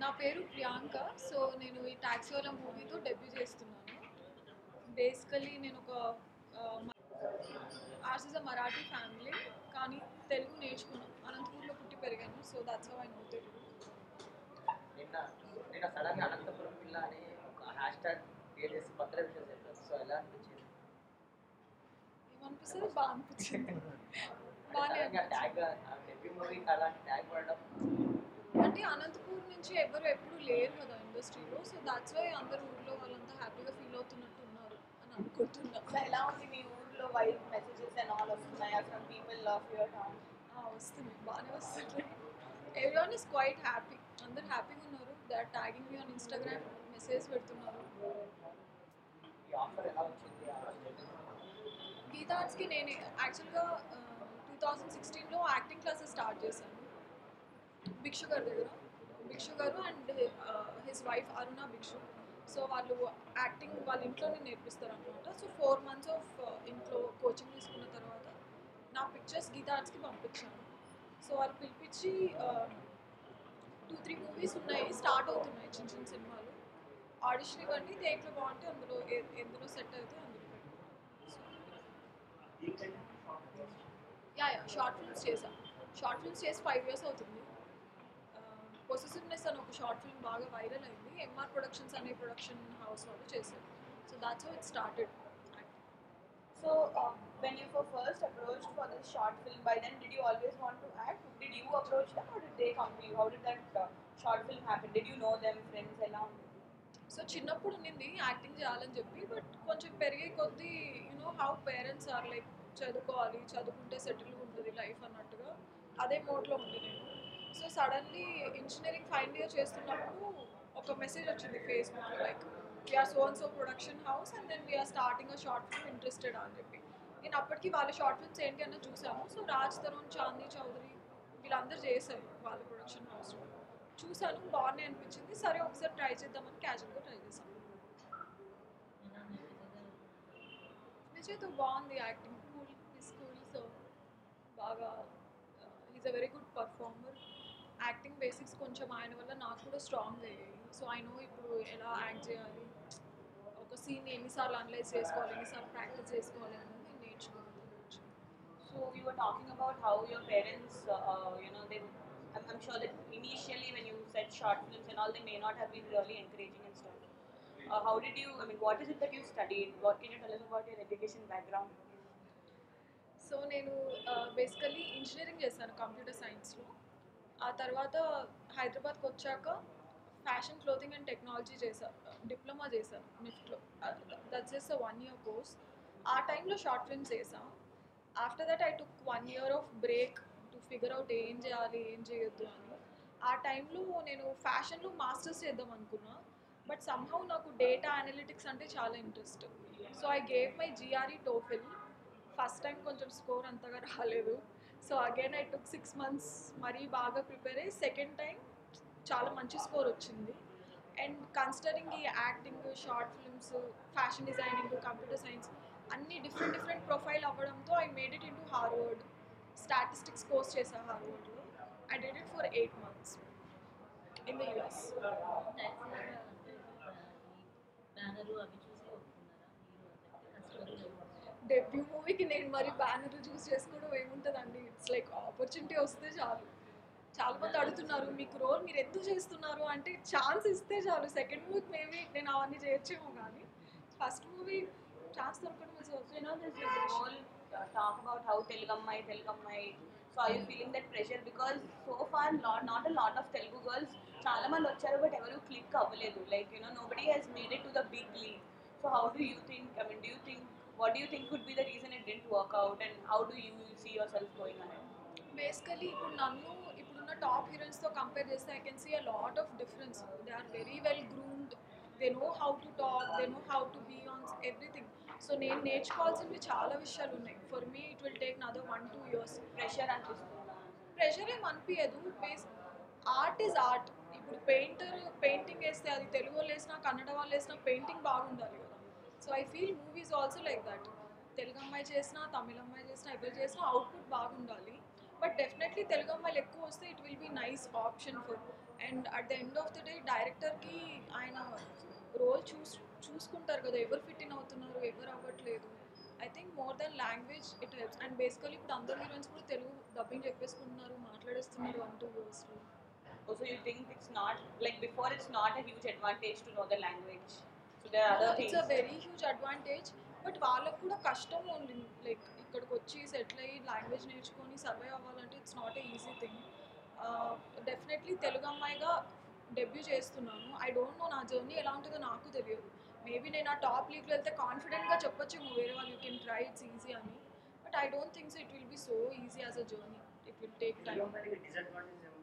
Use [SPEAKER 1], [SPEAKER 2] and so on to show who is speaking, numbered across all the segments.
[SPEAKER 1] నా పేరు ప్రియాంక సో నేను ఈ ట్యాక్సీ వాళ్ళ మూవీతో డెబ్యూ చేస్తున్నాను బేసికలీ నేను ఒక ours is a Marathi family కానీ తెలుగు నేర్చుకున్నాను అనంతపూర్లో పుట్టి పెరిగాను so that's how I know Telugu
[SPEAKER 2] నిన్న నిన్న సడన్ గా అనంతపురం పిల్ల అని ఒక హ్యాష్ ట్యాగ్ క్రియేట్ చేసి భద్ర విషయం చెప్పారు సో ఎలా అనిపించింది
[SPEAKER 1] ఏమనిపిస్తుంది బాగా అనిపించింది బాగానే
[SPEAKER 2] సడన్ గా
[SPEAKER 1] అనిపించింది
[SPEAKER 2] ట్యాగ్ డెబ్యూ మూవీకి అలాంటి ట్యాగ్ పడడం
[SPEAKER 1] అంటే అనంతపూర్ నుంచి ఎవరు ఎప్పుడు లేరు కదా ఇండస్ట్రీలో సో దాట్స్ వై అందరు ఊర్లో వాళ్ళంతా హ్యాపీగా ఫీల్ అవుతున్నట్టు ఉన్నారు అని అనుకుంటున్నా
[SPEAKER 3] సో ఎలా ఉంది మీ ఊర్లో వైట్ మెసేజెస్ అండ్ ఆల్ వస్తున్నాయా from people of your town
[SPEAKER 1] ఆ, వస్తుంది బాగానే వస్తుంది ఎవ్రీవన్ ఇస్ క్వైట్ హ్యాపీ అందరు హ్యాపీగా ఉన్నారు they are tagging me on Instagram message పెడుతున్నారు
[SPEAKER 2] ఈ ఆఫర్ ఎలా వచ్చింది
[SPEAKER 1] గీతా ఆర్ట్స్కి నేను యాక్చువల్గా టూ థౌజండ్ సిక్స్టీన్లో యాక్టింగ్ క్లాసెస్ స్టార్ట్ చేశాను భిక్షు గారి దగ్గర భిక్షు గారు and his wife Aruna Bhikshu so వాళ్ళు యాక్టింగ్ వాళ్ళ ఇంట్లోనే నేర్పిస్తారు అనమాట సో ఫోర్ మంత్స్ ఆఫ్ ఇంట్లో కోచింగ్ తీసుకున్న తర్వాత నా పిక్చర్స్ గీతా ఆర్ట్స్కి పంపించాను సో వాళ్ళు పిలిపించి టూ త్రీ మూవీస్ ఉన్నాయి స్టార్ట్ అవుతున్నాయి చిన్న చిన్న సినిమాలు ఆడిషన్ ఇవ్వండి దేంట్లో బాగుంటే అందులో ఏ- ఎందులో సెట్ అయితే అందులో పెట్టు యా యా షార్ట్ ఫిల్మ్స్ చేశాను షార్ట్ ఫిల్మ్స్ చేసి ఫైవ్ ఇయర్స్ అవుతుంది పొసెసివ్నెస్ అని ఒక షార్ట్ ఫిల్మ్ బాగా వైరల్ అయింది ఎంఆర్ ప్రొడక్షన్స్ అనే ప్రొడక్షన్ హౌస్ వాళ్ళు చేశారు so that's how it started
[SPEAKER 3] So, uh, when you were first approached for this short film, by then did you always want to act? Did you approach them or did they come to you? How did that uh, short film happen? Did you know them, friends, along?
[SPEAKER 1] So చిన్నప్పుడు ఉండింది యాక్టింగ్ చేయాలని చెప్పి but కొంచెం పెరిగే కొద్దీ you know how parents are like చదువుకోవాలి చదువుకుంటే సెటిల్ ఉంటుంది లైఫ్ అన్నట్టుగా అదే మోడ్లో ఉంది నేను so suddenly engineering final year చేస్తున్నప్పుడు ఒక మెసేజ్ వచ్చింది ఫేస్బుక్లో like we're so and so production house and then we're starting a short film interested అని చెప్పి నేను అప్పటికి వాళ్ళ షార్ట్ ఫిల్మ్స్ ఏంటి అన్న చూసాము సో రాజ్ తరుణ్ చాందీ చౌదరి వీళ్ళందరూ చేశారు వాళ్ళ ప్రొడక్షన్ హౌస్లో చూసాను బాగున్నాయి అనిపించింది సరే ఒకసారి ట్రై చేద్దామని క్యాజువల్గా ట్రై చేశాను విజయ్తో బాగుంది acting cool is cool so బాగా is a very good performer acting basics కొంచెం ఆయన వల్ల నాకు కూడా స్ట్రాంగ్ అయ్యాయి సో ఐ నో ఇప్పుడు ఎలా యాక్ట్ చేయాలి ఒక సీన్ ఎన్నిసార్లు అనలైజ్ చేసుకోవాలి ఎన్నిసార్లు ప్రాక్టీస్ చేసుకోవాలి అనేది నేను నేర్చుకున్నాను
[SPEAKER 3] So, you were talking about how your parents, uh, uh, you know, they. I'm, I'm sure that initially when you said short films and all, they may not have been really encouraging and stuff. Uh, how did you? I mean, what is it that you studied? What can you tell us about your education background?
[SPEAKER 1] So నేను basically engineering చేశాను computer సైన్స్లో ఆ తర్వాత హైదరాబాద్కి వచ్చాక fashion clothing and technology చేశాను diploma చేశాను నిఫ్ట్లో that's just one year course ఆ టైంలో షార్ట్ ఫిల్మ్స్ చేసాం after that I took one year off break to figure out ఏం చేయాలి ఏం చేయొద్దు అని ఆ టైంలో నేను ఫ్యాషన్లో మాస్టర్స్ చేద్దాం అనుకున్నా బట్ సమ్హౌ నాకు డేటా అనలిటిక్స్ అంటే చాలా interest so I gave my GRE TOEFL first time కొంచెం స్కోర్ అంతగా రాలేదు so again I took six months మరీ బాగా ప్రిపేర్ అయ్యి సెకండ్ టైం చాలా మంచి స్కోర్ వచ్చింది అండ్ కన్సిడరింగ్ ఈ acting short films fashion designing computer science అన్ని డిఫరెంట్ డిఫరెంట్ ప్రొఫైల్ అవ్వడంతో I made it into Harvard statistics course చేశాను హార్వర్డ్లో I did it for eight months in the US
[SPEAKER 4] banner అవి చూసి ఒప్పుకున్నారా మీరు అంటే కష్టపడి
[SPEAKER 1] డెబ్యూ మూవీకి నేను మరి బ్యానర్ చూస్ చేసుకోవడం ఏముంటుందండి ఇట్స్ లైక్ ఆపర్చునిటీ వస్తే చాలు చాలా మంది అడుగుతున్నారు మీకు రోల్ మీరు ఎందుకు చేస్తున్నారు అంటే ఛాన్స్ ఇస్తే చాలు సెకండ్ మూవీకి మేబీ నేను అవన్నీ చేయొచ్చేమో కానీ ఫస్ట్ మూవీ ఛాన్స్ దొరకడం is also,
[SPEAKER 3] So, you know, there's this whole uh, talk about how Telugammai, Telugammai. So, are you feeling that pressure? Because so far, lot, not a lot of Telugu girls, చాలా మంది వచ్చారు but ఎవరు click అవ్వలేదు like you know nobody has made it to the big league so how do you think I mean do you think what you think could be the reason it didn't work out and how do you see yourself going అనే
[SPEAKER 1] basically ఇప్పుడు నన్ను ఇప్పుడున్న top హీరోయిన్స్తో compare చేస్తే I can see a lot of difference they are very well groomed they know how to talk they know how to be on everything so నేను నేర్చుకోవాల్సినవి చాలా విషయాలు ఉన్నాయి for me it will take another one two years
[SPEAKER 3] pressure అనిపిస్తుందా
[SPEAKER 1] pressure ఏం అనిపించదు base art is art ఇప్పుడు painter painting వేస్తే అది తెలుగు వాళ్ళు వేసినా కన్నడ వాళ్ళు వేసినా పెయింటింగ్ బాగుండాలి కదా so I feel movies also like that Telugu అమ్మాయి చేసినా తమిళ అమ్మాయి చేసినా ఎవరు చేసినా అవుట్పుట్ బాగుండాలి బట్ డెఫినెట్లీ తెలుగు అమ్మాయిలు ఎక్కువ వస్తే it will be nice option for and at the end of the day డైరెక్టర్కి ఆయన రోల్ చూస్ చూసుకుంటారు కదా ఎవరు ఫిట్ ఇన్ అవుతున్నారు ఎవరు అవ్వట్లేదు I think more then language it helps and basically ఇప్పుడు అందరు హీరోయిన్స్ కూడా తెలుగు డబ్బింగ్ చెప్పేసుకుంటున్నారు మాట్లాడేస్తున్నారు వన్ టూ ఇయర్స్లో
[SPEAKER 3] Also, you think it's not like before? It's not a huge advantage to know the language. So there are other things.
[SPEAKER 1] It's a very huge advantage but వాళ్ళకు కూడా కష్టం ఉంది like ఇక్కడికి వచ్చి settle అయ్యి language నేర్చుకొని survive అవ్వాలంటే it's not a easy thing definitely Telugu అమ్మాయిగా డెబ్యూ చేస్తున్నాను ఐ డోంట్ నో నా జర్నీ ఎలా ఉంటుందో నాకు తెలియదు మేబీ నేను ఆ టాప్ లీగ్లో వెళ్తే కాన్ఫిడెంట్గా చెప్పొచ్చు వేరే వాళ్ళు you can try it's easy అని but I don't think so it will be so easy as a journey it will take time
[SPEAKER 2] disadvantage ఏముందా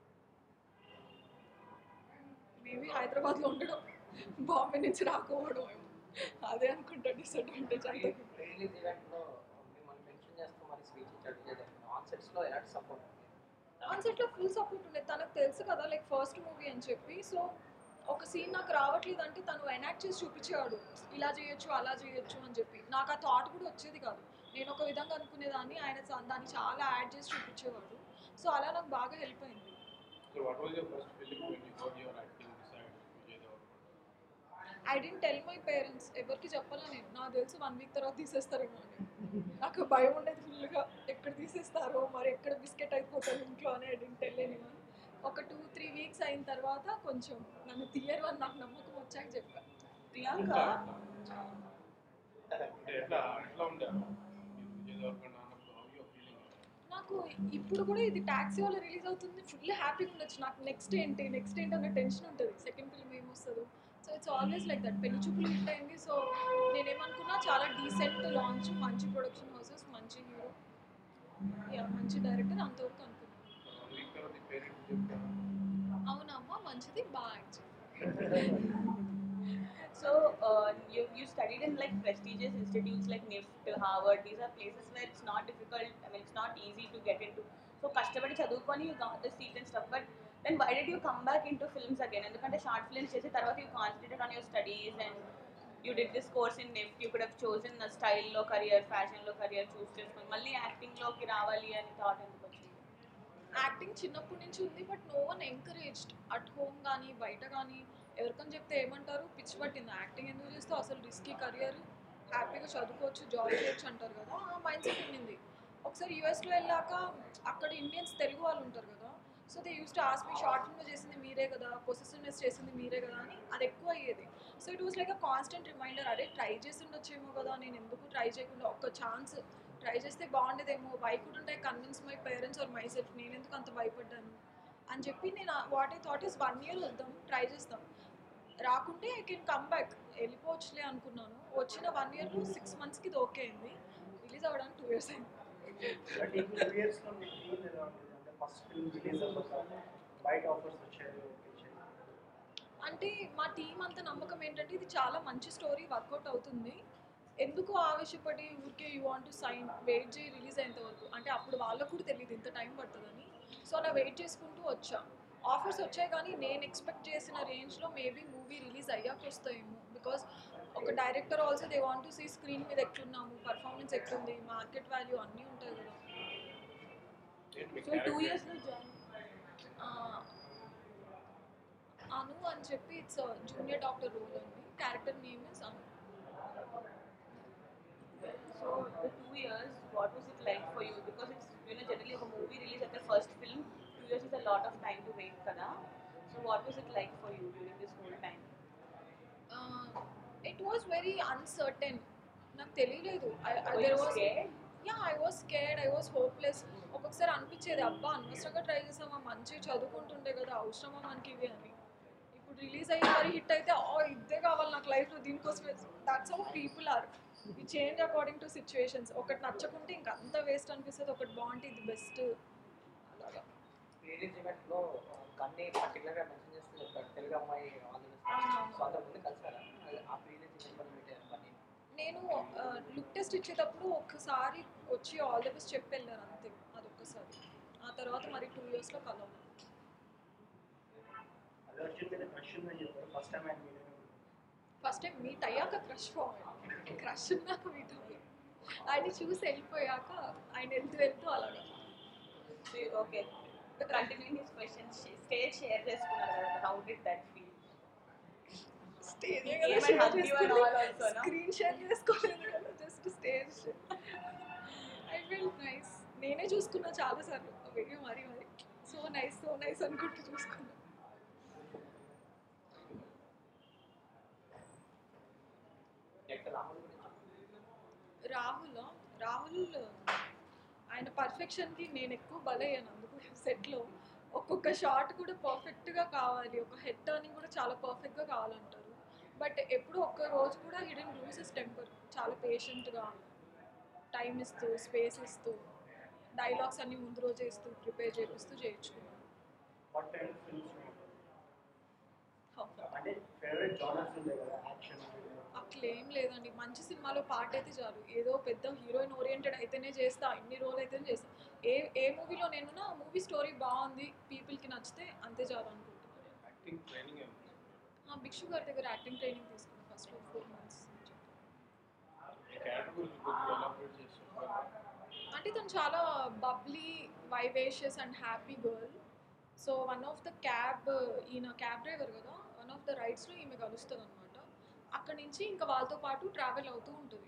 [SPEAKER 1] మేబీ హైదరాబాద్లో ఉండడం బాంబే నుంచి రాకపోవడం అదే అనుకుంటా డిసడ్వాంటేజ్ అంతే
[SPEAKER 2] రిలీజ్ ఈవెంట్లో మిమ్మల్ని మెన్షన్ చేస్తూ మరి స్పీచ్ ఇచ్చాడు విజయ్ దేవరకొండ ఆన్ సెట్స్లో ఎలాంటి సపోర్ట్
[SPEAKER 1] కాన్సెప్ట్లో ఫుల్ సపోర్ట్ ఉండేది తనకు తెలుసు కదా లైక్ ఫస్ట్ మూవీ అని చెప్పి సో ఒక సీన్ నాకు రావట్లేదు అంటే తను ఎనాక్ట్ చేసి చూపించేవాడు ఇలా చేయొచ్చు అలా చేయొచ్చు అని చెప్పి నాకు ఆ థాట్ కూడా వచ్చేది కాదు నేను ఒక విధంగా అనుకునేదాన్ని ఆయన చా- దాన్ని చాలా యాడ్ చేసి చూపించేవాడు సో అలా నాకు బాగా హెల్ప్ అయింది
[SPEAKER 5] So what was your first feeling when you got your acting beside Vijay Devarkonda?
[SPEAKER 1] I didn't tell my parents ఎవరికి చెప్పాలా నేను నాకు తెలుసు వన్ వీక్ తర్వాత తీసేస్తారేమో అని నాకు భయం ఉండేది ఫుల్గా ఎక్కడ తీసేస్తారో మరి ఎక్కడ బిస్కెట్ అయిపోతారు ఇంట్లో అని ఐ డెంట్ టెల్ ఎనీ ఒక టూ త్రీ వీక్స్ అయిన తర్వాత కొంచెం నన్ను తీయరు అని నాకు నమ్మకం వచ్చాక చెప్పా
[SPEAKER 3] Priyanka,
[SPEAKER 5] అంటే ఎట్లా ఎట్లా ఉండే మీరు విజయ్ దేవరకొండ అన్నప్పుడు how you are feeling?
[SPEAKER 1] నాకు ఇప్పుడు కూడా ఇది ట్యాక్సీ వల్ల రిలీజ్ అవుతుంది ఫుల్ హ్యాపీగా ఉండొచ్చు నాకు నెక్స్ట్ ఏంటి నెక్స్ట్ ఏంటి అన్న టెన్షన్ ఉంటుంది సెకండ్ ఫిల్మ్ ఏమొస్తుందో so it's always like that పెళ్లి చూపులు హిట్ అయింది సో నేనేమనుకున్నా చాలా డీసెంట్ లాంచ్ మంచి ప్రొడక్షన్ హౌసెస్ మంచి హీరో యా మంచి డైరెక్టర్ అంతవరకు అనుకున్నాను
[SPEAKER 5] One week తర్వాత ఈ పేరెంట్స్ చెప్తారు
[SPEAKER 1] అవునమ్మా మంచిది బాగా
[SPEAKER 3] so uh, you you studied in like prestigious institutes like NIFT, Harvard. These are places where it's not difficult. I mean, it's not easy to get into. So కష్టపడి చదువుకొని you got the seat and stuff. But then why did you come back into films again? ఎందుకంటే short films చేసి తర్వాత you concentrated on your studies and you did this course in NIFT. You could have chosen a style లో career, fashion లో career choose చేసుకొని మళ్ళీ acting లోకి రావాలి అని థాట్ ఎందుకు వచ్చింది
[SPEAKER 1] యాక్టింగ్ చిన్నప్పటి నుంచి ఉంది but no one encouraged at home కానీ బయట కానీ ఎవరికని చెప్తే ఏమంటారు పిచ్చి పట్టింది యాక్టింగ్ ఎందుకు చేస్తే అసలు రిస్కీ కెరియర్ హ్యాపీగా చదువుకోవచ్చు జాబ్ చేయొచ్చు అంటారు కదా ఆ మైండ్ సెట్ ఉండింది ఒకసారి యూఎస్లో వెళ్ళాక అక్కడ ఇండియన్స్ తెలుగు వాళ్ళు ఉంటారు కదా so they used to ask me short film చేసింది మీరే కదా పొసెసివ్నెస్ చేసింది మీరే కదా అని అది ఎక్కువ అయ్యేది so it was like a constant reminder అరే ట్రై చేసి ఉండొచ్చేమో కదా నేను ఎందుకు ట్రై చేయకుండా ఒక్క ఛాన్స్ ట్రై చేస్తే బాగుండేదేమో వై కుడ్ ఉంటే convince my parents or myself నేను ఎందుకు అంత భయపడ్డాను అని చెప్పి నేను what I thought is one year వద్దాం ట్రై చేస్తాం రాకుంటే ఐ కెన్ కమ్ బ్యాక్ వెళ్ళిపోవచ్చులే అనుకున్నాను వచ్చిన వన్ ఇయర్లో సిక్స్ మంత్స్కి ఇది ఓకే అయింది రిలీజ్ అవ్వడానికి టూ ఇయర్స్ అయింది
[SPEAKER 6] బట్ ఈ టూ ఇయర్స్లో మీ ఫీల్ ఎలా ఉంటుంది అంటే ఫస్ట్ ఫిల్మ్ రిలీజ్ అవ్వక బయట ఆఫర్స్ వచ్చాయి వచ్చాయి
[SPEAKER 1] అంటే మా టీం అంత నమ్మకం ఏంటంటే ఇది చాలా మంచి స్టోరీ వర్కౌట్ అవుతుంది ఎందుకు ఆవేశపడి ఊరికే you want to sign wait చేయి రిలీజ్ అయ్యేంత వరకు అంటే అప్పుడు వాళ్ళకు కూడా తెలియదు ఇంత టైం పడుతుందని సో అలా వెయిట్ చేసుకుంటూ వచ్చా ఆఫర్స్ వచ్చాయి కానీ నేను ఎక్స్పెక్ట్ చేసిన రేంజ్లో మేబీ మూవీ రిలీజ్ అయ్యాక వస్తాయేమో బికాస్ ఒక director also they want to see screen మీద ఎట్లున్నాము పర్ఫార్మెన్స్ ఎట్లుంది మార్కెట్ వాల్యూ అన్నీ ఉంటాయి కదా
[SPEAKER 5] ఏంటి మీ
[SPEAKER 3] సో టూ
[SPEAKER 5] character?
[SPEAKER 3] ఇయర్స్లో జాయిన్
[SPEAKER 1] ఆ, అను అని చెప్పి ఇట్స్ జూనియర్ డాక్టర్ రోల్ అండి character name is Anu
[SPEAKER 3] So the two years, what was it like for you? Because it's you know generally a movie release at the first film, two years is a lot of time to wait, kada. So what was it like for you during this whole time?
[SPEAKER 1] It was very uncertain నాకు తెలియలేదు
[SPEAKER 3] Were
[SPEAKER 1] there
[SPEAKER 3] you
[SPEAKER 1] was
[SPEAKER 3] scared?
[SPEAKER 1] Yeah I was scared I was hopeless ఒక్కొక్కసారి అనిపించేది అబ్బా అనవసరంగా try చేసామా మంచిగా చదువుకుంటుండే కదా అవసరమా మనకి ఇవి అని ఇప్పుడు రిలీజ్ అయ్యి మరి హిట్ అయితే ఓ ఇదే కావాలి నాకు లైఫ్లో దీనికోసమే దట్స్ హౌ పీపుల్ ఆర్ ఈ చేంజ్ అకార్డింగ్ టు సిచ్యువేషన్స్ ఒకటి నచ్చకుంటే ఇంకా అంత వేస్ట్ అనిపిస్తుంది ఒకటి బాగుంటే ఇది బెస్ట్ అలాగా
[SPEAKER 2] రిలీజ్ ఈవెంట్లో కన్నీ పర్టికులర్గా మెన్షన్ చేస్తూ చెప్పాడు తెలుగు అమ్మాయి ఆల్
[SPEAKER 1] అవునవును.
[SPEAKER 2] సో అంతకు ముందు కలిసారా అది ఆ రిలీజ్ ఈవెంట్ మీట్ అయ్యారు కన్నీ
[SPEAKER 1] నేను లుక్ టెస్ట్ ఇచ్చేటప్పుడు ఒక్కసారి వచ్చి ఆల్ ద బెస్ట్ చెప్పి వెళ్ళారు అంతే అదొక్కసారి ఆ తర్వాత మరి టూ ఇయర్స్లో కలవాలి
[SPEAKER 6] అల్లు అర్జున్ మీద క్రష్ ఉందని చెప్పారు ఫస్ట్ టైం ఆయన మీట్
[SPEAKER 1] ఫస్ట్ టైం మీట్ అయ్యాక క్రష్ పోవాలి క్రష్ ఉన్నాక మీట్ అవ్వాలి ఆయన చూసి వెళ్ళిపోయాక ఆయన వెళ్తూ వెళ్తూ అలాగా
[SPEAKER 3] okay continue his question stage share చేసుకున్నారు కదా how did that feel
[SPEAKER 1] stage
[SPEAKER 3] ఏమైనా hug you and all also, no?
[SPEAKER 1] Screen share చేసుకోలేదు కదా just stage I feel nice నేనే చూసుకున్నా చాలా సార్లు వీడియో మరి మరి సో నైస్ సో నైస్ అనుకుంటూ చూసుకున్నా
[SPEAKER 2] డైరెక్టర్ రాహుల్ గురించి
[SPEAKER 1] రాహుల్ రాహుల్ ఆయన పర్ఫెక్షన్కి నేను ఎక్కువ బలయ్యాను అందుకు సెట్లో ఒక్కొక్క షాట్ కూడా పర్ఫెక్ట్గా కావాలి ఒక హెడ్ టర్నింగ్ కూడా చాలా పర్ఫెక్ట్గా కావాలంటారు బట్ ఎప్పుడు ఒక్క రోజు కూడా హిడెన్ లూసెస్ టెంపర్ చాలా పేషెంట్గా టైం ఇస్తూ స్పేస్ ఇస్తూ డైలాగ్స్ అన్ని ముందు రోజే ఇస్తూ ప్రిపేర్ చేపిస్తూ చేయించుకున్నాను
[SPEAKER 6] వాట్ టైప్ ఫిల్మ్స్ అంటే ఫేవరెట్ జానర్స్ ఉంటాయి కదా యాక్షన్
[SPEAKER 1] అట్లేం లేదండి మంచి సినిమాలో పాట అయితే చాలు ఏదో పెద్ద హీరోయిన్ ఓరియంటెడ్ అయితేనే చేస్తా ఇన్ని రోల్ అయితేనే చేస్తా ఏ ఏ మూవీలో నేను ఆ మూవీ స్టోరీ బాగుంది పీపుల్కి నచ్చితే అంతే చాలు అనుకుంటున్నాను
[SPEAKER 5] యాక్టింగ్ ట్రైనింగ్ ఏమి
[SPEAKER 1] ఆ భిక్షు గారి దగ్గర యాక్టింగ్ ట్రైనింగ్ తీసుకున్నాను ఫస్ట్ ఫోర్ మంత్స్
[SPEAKER 5] ఈ క్యారెక్టర్ గురించి కొద్దిగా ఎలాబరేట్ చేసి చెప్పాలి
[SPEAKER 1] అంటే తను చాలా bubbly vivacious and happy girl so one of the cab ఈయన క్యాబ్ డ్రైవర్ కదా వన్ ఆఫ్ ద రైడ్స్లో ఈమె కలుస్తుంది అనమాట అక్కడి నుంచి ఇంకా వాళ్ళతో పాటు ట్రావెల్ అవుతూ ఉంటుంది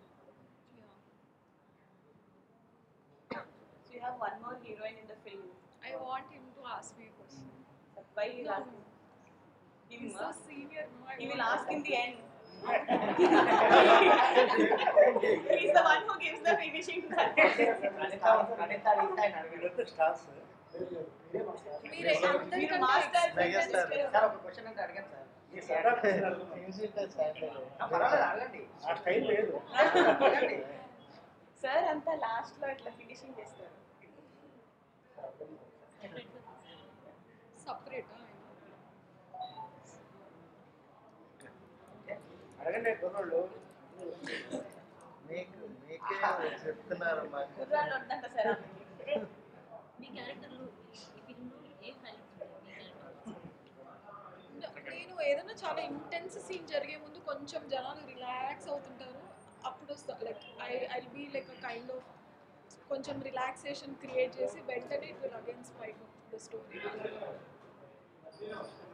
[SPEAKER 3] so you have one more heroine in the film
[SPEAKER 1] I want him to ask me question
[SPEAKER 3] why you
[SPEAKER 1] No.
[SPEAKER 3] Ask him
[SPEAKER 1] He's so senior. No, I
[SPEAKER 3] He
[SPEAKER 1] won't
[SPEAKER 3] will ask in
[SPEAKER 1] ask.
[SPEAKER 3] the end. He's the one who gives the finishing touch.
[SPEAKER 2] Anitha Anitha అడిగితే ఆయన అడిగాడు
[SPEAKER 6] వీళ్ళంతా stars మీరే మా stars
[SPEAKER 1] మీరే
[SPEAKER 3] మీరు
[SPEAKER 1] అందరికంటే
[SPEAKER 3] master
[SPEAKER 2] sir ఒక క్వశ్చన్ అంటే అడిగాను సార్
[SPEAKER 6] ఈ సెటప్
[SPEAKER 2] ఆ, పర్వాలేదు అడగండి
[SPEAKER 6] ఆ స్టైల్ లేదు
[SPEAKER 2] అడగండి
[SPEAKER 3] సార్ అంతా లాస్ట్ లో ఇట్లా ఫినిషింగ్ చేస్తారు
[SPEAKER 1] separate.
[SPEAKER 6] అడగండి కుర్రోళ్ళు
[SPEAKER 7] మీకు మీకే చెప్తున్నారు మాకు
[SPEAKER 3] కుర్రాళ్ళు వద్దంట సార్ ఆమెకి.
[SPEAKER 4] మీ క్యారెక్టర్లు ఈ ఫిల్మ్లో ఏం హైలైట్స్ ఉంటాయి మీ క్యారెక్టర్
[SPEAKER 1] నేను ఏదైనా చాలా ఇంటెన్స్ సీన్ జరిగే ముందు కొంచెం జనాలు రిలాక్స్ అవుతుంటారు అప్పుడు వస్తా like I I be like a kind of కొంచెం రిలాక్సేషన్ క్రియేట్ చేసి వెంటనే it will again spike the story